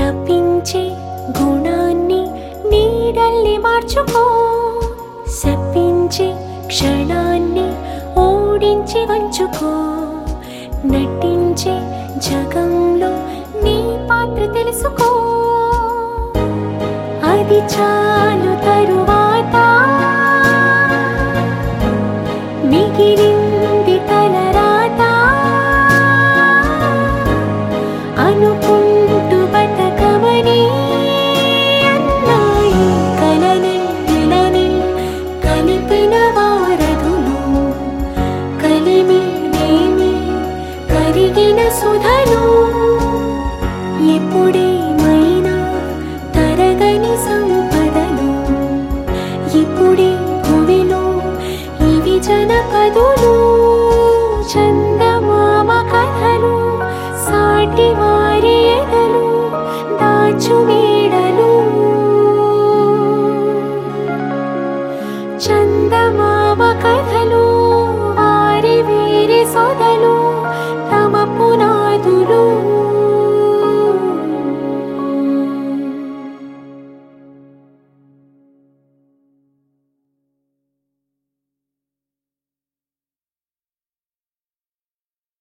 తప్పించే గుణాన్ని నీడల్ని మార్చుకో శపించే క్షణాన్ని ఓడించి వంచుకో నటించే జగంలో నీ పాత్ర తెలుసుకో అది చాలు తరువాత మిగిలింది తలరాత అనుకుంటూ బతకమని అన్నాయి కలని ఇలని కలిపిన వారధులు కలిమి నేమి కరిగిన సుధలు ఎప్పుడేమైనా తరగని సంపదలు ఇప్పుడే భువిలో ఇవి జనపదులు చందమామ కథలు సాటి వారి ఎదలు దాచు వీడలు చందమామ కథలు వారి వీరి సొదలు